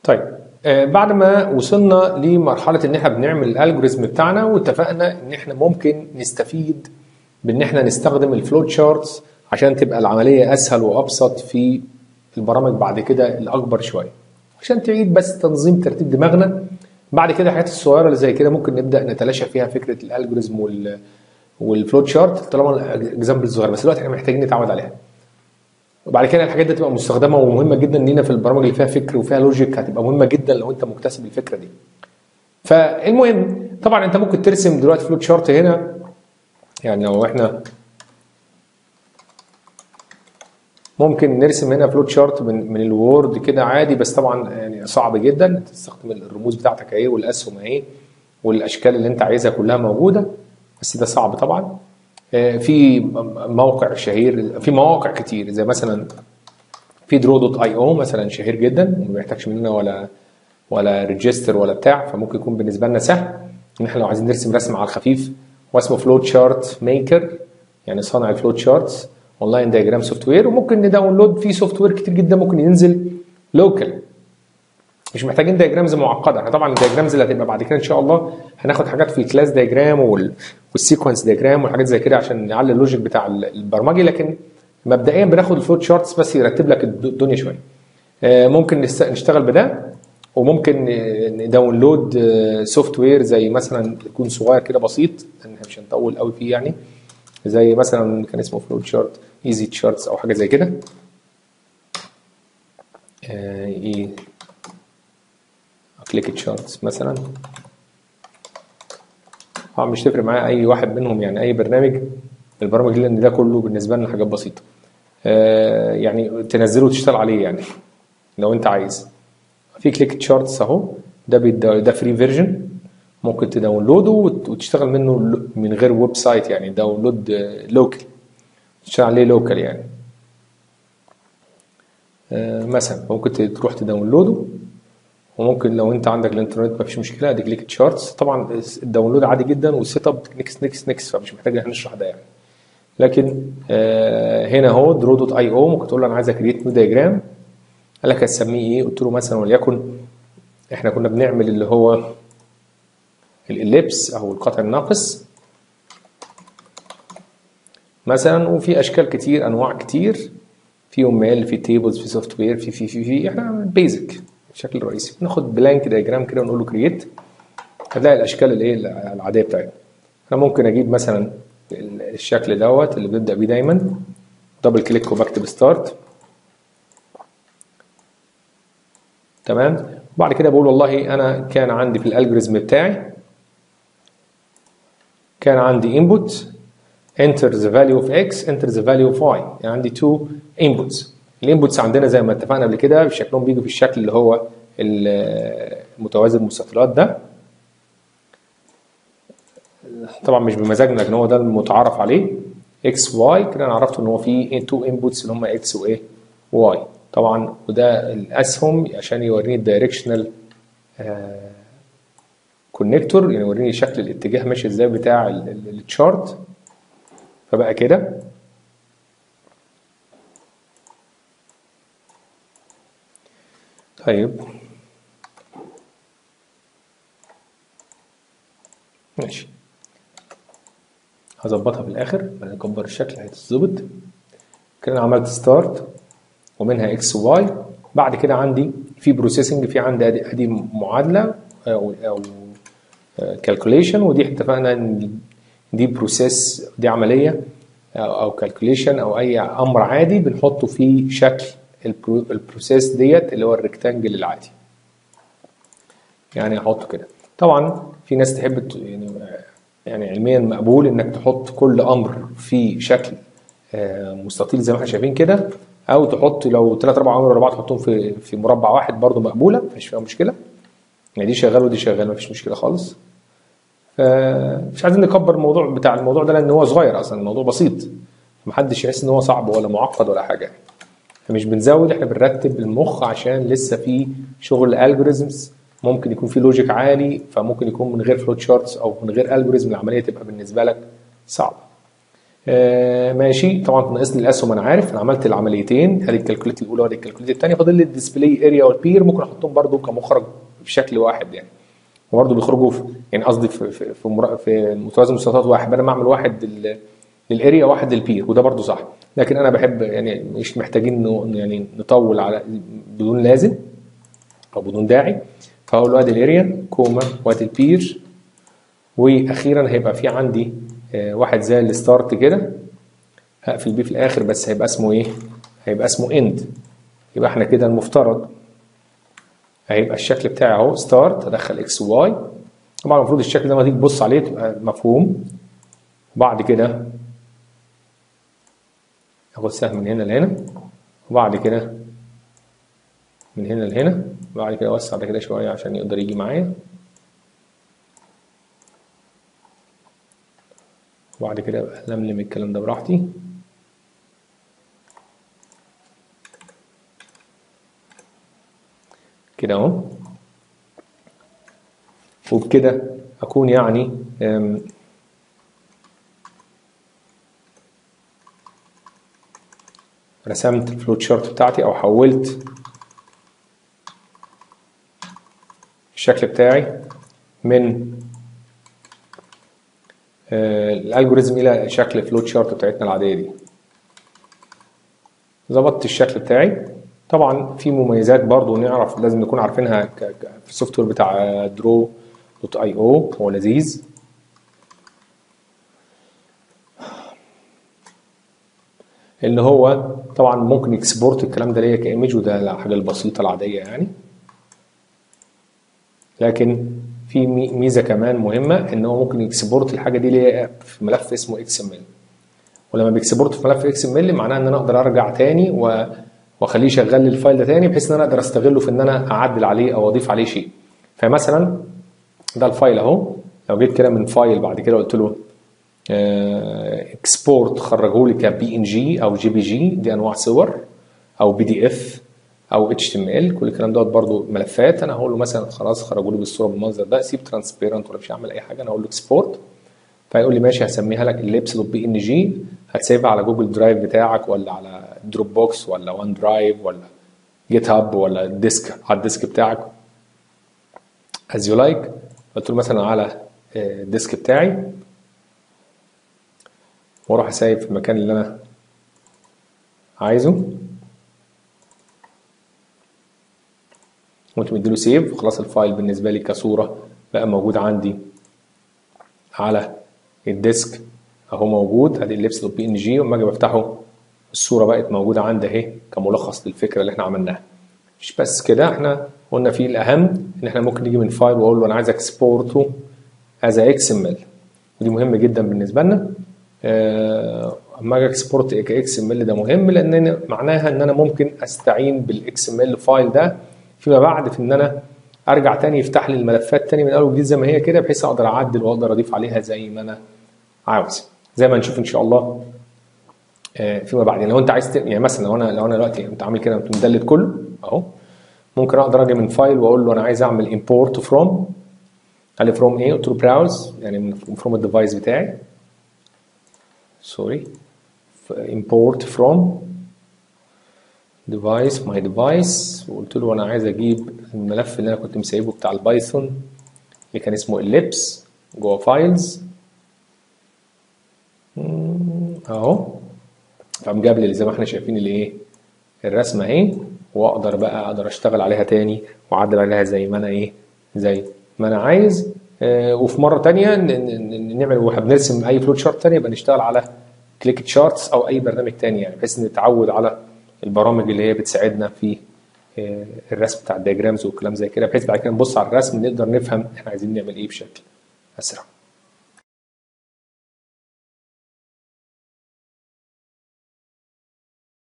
طيب آه بعد ما وصلنا لمرحله ان احنا بنعمل الالجوريزم بتاعنا واتفقنا ان احنا ممكن نستفيد بان احنا نستخدم الفلوت شارتس عشان تبقى العمليه اسهل وابسط في البرامج بعد كده الاكبر شويه عشان تعيد بس تنظيم ترتيب دماغنا بعد كده الحاجات الصغيره اللي زي كده ممكن نبدا نتلاشى فيها فكره الالجوريزم وال والفلوت شارت طالما الاكزامبل صغير بس دلوقتي احنا محتاجين نتعود عليها وبعد كده الحاجات دي تبقى مستخدمه ومهمه جدا لينا في البرامج اللي فيها فكر وفيها لوجيك هتبقى مهمه جدا لو انت مكتسب الفكره دي فالمهم طبعا انت ممكن ترسم دلوقتي فلوت شارت هنا يعني لو احنا ممكن نرسم هنا فلوت شارت من من الوورد كده عادي بس طبعا يعني صعب جدا تستخدم الرموز بتاعتك اهي والاسهم اهي والاشكال اللي انت عايزها كلها موجوده بس ده صعب طبعا في موقع شهير في مواقع كتير زي مثلا في درو دوت اي او مثلا شهير جدا ما بيحتاجش مننا ولا ولا ريجستر ولا بتاع فممكن يكون بالنسبه لنا سهل ان احنا لو عايزين نرسم رسم على الخفيف واسمه فلوت شارت ميكر يعني صانع الفلوت شارتس اونلاين دايجرام سوفت وير وممكن نداونلود في سوفت وير كتير جدا ممكن ينزل لوكال مش محتاجين دايجرامز معقده احنا طبعا الدايجرامز اللي هتبقى بعد كده ان شاء الله هناخد حاجات في الكلاس دايجرام والسيكونس دايجرام والحاجات زي كده عشان نعلي اللوجيك بتاع البرمجي لكن مبدئيا بناخد الفلوت شارتس بس يرتب لك الدنيا شويه ممكن نشتغل بده وممكن نداونلود سوفت وير زي مثلا يكون صغير كده بسيط لان مش هنطول قوي فيه يعني زي مثلا كان اسمه فلوت شارت ايزي تشارتس او حاجه زي كده ايه كليك تشارتس مثلا طبعا مش تفرق معايا اي واحد منهم يعني اي برنامج البرامج لان ده كله بالنسبه لنا حاجات بسيطه آه يعني تنزله وتشتغل عليه يعني لو انت عايز في كليك تشارتس اهو ده ده فري فيرجن ممكن تداونلوده وتشتغل منه من غير ويب سايت يعني داونلود لوكال تشتغل عليه لوكال يعني آه مثلا ممكن تروح تداونلوده وممكن لو انت عندك الانترنت مفيش مشكله ادي كليك تشارتس طبعا الداونلود عادي جدا والسيت اب نكس نكس نكس فمش محتاج احنا نشرح ده يعني لكن آه هنا اهو درو دوت اي او ممكن تقول له انا عايز اكريت نيو دايجرام قال لك هتسميه ايه قلت له مثلا وليكن احنا كنا بنعمل اللي هو الاليبس او القطع الناقص مثلا وفي اشكال كتير انواع كتير في ميل في تيبلز في سوفت وير في في في في احنا بيزك الشكل الرئيسي ناخد بلانك دايجرام كده ونقول له كرييت هتلاقي الاشكال الايه العاديه بتاعتنا انا ممكن اجيب مثلا الشكل دوت اللي بنبدا بيه دايما دبل كليك وبكتب ستارت تمام وبعد كده بقول والله انا كان عندي في الالجوريزم بتاعي كان عندي input enter the value of x enter the value of y يعني عندي two inputs الانبوتس عندنا زي ما اتفقنا قبل كده شكلهم بيجوا في الشكل اللي هو المتوازي المستطيلات ده طبعا مش بمزاجنا لكن هو ده المتعارف عليه اكس واي كده انا عرفت ان هو في تو انبوتس اللي هم اكس وايه واي طبعا وده الاسهم عشان يوريني الدايركشنال كونكتور يعني يوريني شكل الاتجاه ماشي ازاي بتاع التشارت فبقى كده طيب ماشي هظبطها في الاخر نكبر الشكل هيتظبط كده انا عملت ستارت ومنها اكس وواي بعد كده عندي في بروسيسنج في عندي ادي ادي معادله او او كالكوليشن ودي اتفقنا ان دي بروسيس دي عمليه او كالكوليشن او اي امر عادي بنحطه في شكل البروسيس ديت اللي هو الريكتانجل العادي يعني احطه كده طبعا في ناس تحب يعني يعني علميا مقبول انك تحط كل امر في شكل مستطيل زي ما احنا شايفين كده او تحط لو ثلاث اربع امر ورا بعض تحطهم في في مربع واحد برضه مقبوله مفيش فيها مشكله يعني دي شغال ودي شغال مفيش مشكله خالص مش عايزين نكبر الموضوع بتاع الموضوع ده لان هو صغير اصلا الموضوع بسيط محدش يحس ان هو صعب ولا معقد ولا حاجه فمش بنزود احنا بنرتب المخ عشان لسه في شغل الجوريزمز ممكن يكون في لوجيك عالي فممكن يكون من غير فلوت شارتس او من غير الجوريزم العمليه تبقى بالنسبه لك صعبه آه ماشي طبعا ناقص لي الاسهم انا عارف انا عملت العمليتين ادي الكالكوليت الاولى وادي الكالكوليت الثانيه فاضل لي الديسبلاي اريا والبير ممكن احطهم برضو كمخرج بشكل واحد يعني وبرضه بيخرجوا في يعني قصدي في في في, مرا- في متوازن مستطيلات واحد بدل ما اعمل واحد لل- للاريا واحد للبير وده برضه صح لكن انا بحب يعني مش محتاجين إنه- يعني نطول على بدون لازم او بدون داعي فهقول له ادي الاريا كوما وادي البير واخيرا هيبقى في عندي آه، واحد زي الستارت كده هقفل بيه في الاخر بس هيبقى اسمه ايه؟ هيبقى اسمه اند يبقى احنا كده المفترض هيبقى الشكل بتاعي اهو ستارت ادخل اكس وواي طبعا المفروض الشكل ده لما تيجي تبص عليه تبقى مفهوم وبعد كده اخد سهم من هنا لهنا وبعد كده من هنا لهنا وبعد كده اوسع ده كده شويه عشان يقدر يجي معايا وبعد كده ابقى لملم الكلام ده براحتي كده اهو وبكده اكون يعني أم، رسمت الفلوت شارت بتاعتي او حولت الشكل بتاعي من آه، الالجوريزم الى شكل فلوت شارت بتاعتنا العاديه دي ظبطت الشكل بتاعي طبعا في مميزات برضو نعرف لازم نكون عارفينها ك- ك- في السوفت وير بتاع درو دوت اي او هو لذيذ ان هو طبعا ممكن يكسبورت الكلام ده ليا كايمج وده الحاجه البسيطه العاديه يعني لكن في مي- ميزه كمان مهمه ان هو ممكن يكسبورت الحاجه دي ليا في ملف اسمه اكس ام ال ولما بيكسبورت في ملف اكس ام ال معناه ان انا اقدر ارجع تاني و... واخليه يشغل لي الفايل ده تاني بحيث ان انا اقدر استغله في ان انا اعدل عليه او اضيف عليه شيء فمثلا ده الفايل اهو لو جيت كده من فايل بعد كده قلت له اكسبورت خرجه لي كبي ان جي او جي بي جي دي انواع صور او بي دي اف او اتش تي ام ال كل الكلام دوت برضو ملفات انا هقول له مثلا خلاص خرجوا لي بالصوره بالمنظر ده سيب ترانسبيرنت ولا مش هعمل اي حاجه انا هقول له اكسبورت فيقول لي ماشي هسميها لك الليبس دوت بي ان جي هتسيبها على جوجل درايف بتاعك ولا على دروب بوكس ولا وان درايف ولا جيت هاب ولا الديسك على الديسك بتاعك از يو لايك قلت له مثلا على آه، الديسك بتاعي واروح اسيب في المكان اللي انا عايزه قمت مديله سيف وخلاص الفايل بالنسبه لي كصوره بقى موجود عندي على الديسك اهو موجود ادي اللبس دوت بي ان جي واما اجي بفتحه الصوره بقت موجوده عندي اهي كملخص للفكره اللي احنا عملناها مش بس كده احنا قلنا في الاهم ان احنا ممكن نيجي من فايل واقول له انا عايز اكسبورته از اكس ام ال ودي مهمه جدا بالنسبه لنا آه، اما اجي اكسبورت كاكس ام ال ده مهم لان معناها ان انا ممكن استعين بالاكس ام ال فايل ده فيما بعد في ان انا ارجع تاني يفتح لي الملفات تاني من اول وجديد زي ما هي كده بحيث اقدر اعدل واقدر اضيف عليها زي ما انا عاوز زي ما نشوف ان شاء الله آه، فيما بعد يعني لو انت عايز ت- يعني مثلا لو انا لو انا دلوقتي انت عامل كده انت مدلت كله اهو ممكن اقدر اجي من فايل واقول له انا عايز اعمل امبورت فروم قال لي فروم ايه قلت له براوز يعني من فروم الديفايس بتاعي سوري import from device my device وقلت له انا عايز اجيب الملف اللي انا كنت مسيبه بتاع البايثون اللي كان اسمه ellipse جوه فايلز اهو فقام جاب لي زي ما احنا شايفين الايه الرسمه اهي واقدر بقى اقدر اشتغل عليها تاني واعدل عليها زي ما انا ايه زي ما انا عايز آه وفي مره تانية ن- ن- ن- نعمل واحنا بنرسم اي فلوت شارت تاني يبقى نشتغل على كليك تشارتس او اي برنامج تاني يعني بحيث نتعود على البرامج اللي هي بتساعدنا في آه، الرسم بتاع الدياجرامز والكلام زي كده بحيث بعد كده نبص على الرسم نقدر نفهم احنا عايزين نعمل ايه بشكل اسرع